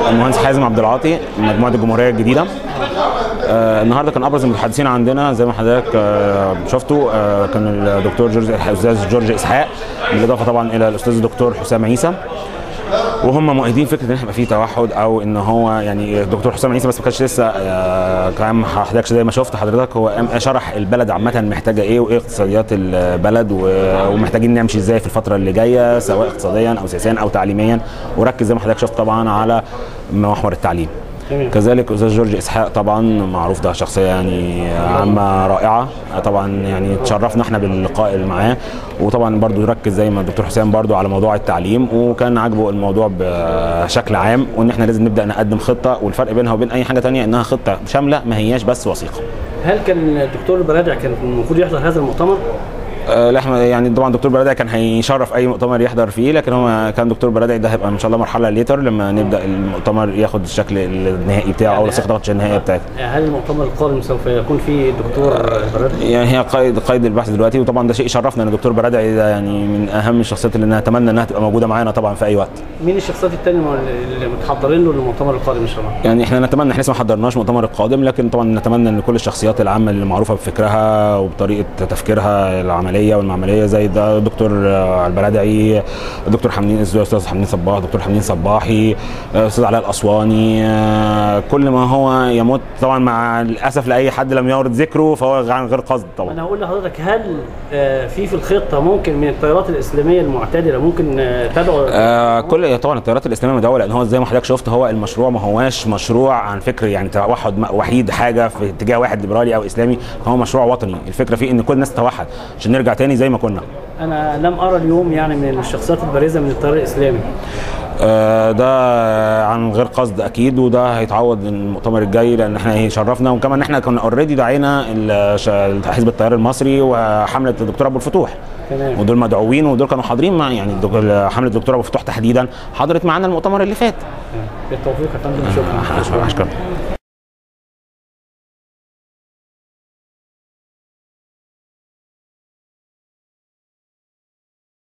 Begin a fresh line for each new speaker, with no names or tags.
المهندس حازم عبد العاطي من مجموعه الجمهوريه الجديده آه النهارده كان ابرز المتحدثين عندنا زي ما حضرتك آه شفتوا آه كان الدكتور جورج الاستاذ جورج اسحاق بالاضافه طبعا الى الاستاذ الدكتور حسام عيسى وهم مؤيدين فكره ان احنا يبقى في توحد او ان هو يعني الدكتور حسام عيسى بس ما كانش لسه آه، كلام حضرتك زي ما شفت حضرتك هو قام شرح البلد عامه محتاجه ايه وايه اقتصاديات البلد و- ومحتاجين نمشي ازاي في الفتره اللي جايه سواء اقتصاديا او سياسيا او تعليميا وركز زي ما حضرتك شفت طبعا على محور التعليم
تمام.
كذلك استاذ جورج اسحاق طبعا معروف ده شخصيه يعني عامه رائعه طبعا يعني تشرفنا احنا باللقاء معاه وطبعا برضو ركز زي ما الدكتور حسام برضو على موضوع التعليم وكان عاجبه الموضوع بشكل عام وان احنا لازم نبدا نقدم خطه والفرق بينها وبين اي حاجه تانية انها خطه شامله ما هياش بس وثيقه
هل كان الدكتور البرادع كان المفروض يحضر هذا المؤتمر؟
آه، لا احنا يعني طبعا دكتور برادعي كان هيشرف اي مؤتمر يحضر فيه لكن هو كان دكتور برادعي ده هيبقى ان شاء الله مرحله ليتر لما نبدا المؤتمر ياخد الشكل النهائي بتاعه او الوثيقه تاخد النهائيه بتاعتها
هل المؤتمر القادم سوف يكون فيه دكتور برادع؟
يعني هي قيد قيد البحث دلوقتي وطبعا ده شيء يشرفنا ان الدكتور برادعي ده يعني من اهم الشخصيات اللي نتمنى انها تبقى موجوده معانا طبعا في اي وقت
مين الشخصيات التانية اللي متحضرين له للمؤتمر القادم ان شاء الله؟
يعني احنا نتمنى احنا لسه ما حضرناش المؤتمر القادم لكن طبعا نتمنى ان كل الشخصيات العامه اللي معروفه بفكرها وبطريقه تفكيرها العمليه والمعمليه زي ده الدكتور آه، البرادعي الدكتور حمدين الاستاذ حمدين صباح الدكتور حمدين صباحي آه، الاستاذ علاء الاسواني آه، كل ما هو يمت طبعا مع الاسف لاي حد لم يورد ذكره فهو عن غير قصد طبعا
انا هقول لحضرتك هل آه، في في الخطه ممكن من التيارات الاسلاميه المعتدله ممكن آه، تدعو
آه كل طبعا التيارات الاسلاميه مدعوه لان هو زي ما حضرتك شفت هو المشروع ما هواش مشروع عن فكر يعني توحد م- وحيد حاجه في اتجاه واحد ليبرالي او اسلامي هو مشروع وطني الفكره فيه ان كل الناس تتوحد عشان نرجع تاني زي ما كنا
انا لم ارى اليوم يعني من الشخصيات البارزه من التيار الاسلامي
آه ده عن غير قصد اكيد وده هيتعوض المؤتمر الجاي لان احنا يشرفنا وكمان احنا كنا اوريدي دعينا ال- حزب التيار المصري وحمله الدكتور ابو الفتوح
تمام
ودول مدعوين ودول كانوا حاضرين مع يعني الدك- حمله الدكتور ابو الفتوح تحديدا حضرت معانا المؤتمر اللي فات
بالتوفيق يا فندم شكرا
اشكرك